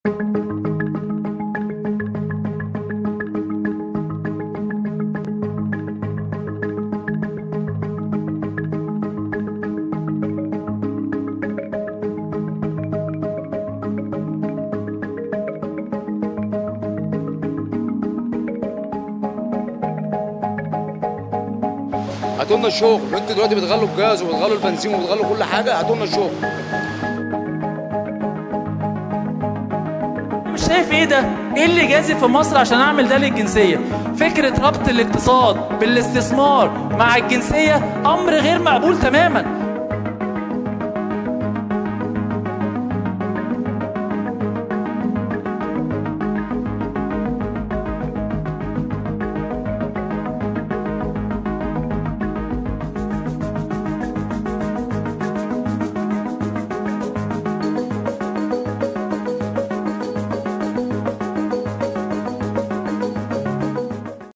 هاتوا لنا الشغل انتوا دلوقتي بتغلوا الجاز وبتغلوا البنزين وبتغلوا كل حاجه هاتوا لنا الشغل مش شايف ايه ده؟ ايه اللي جازي في مصر عشان اعمل ده للجنسيه؟ فكره ربط الاقتصاد بالاستثمار مع الجنسيه امر غير مقبول تماما،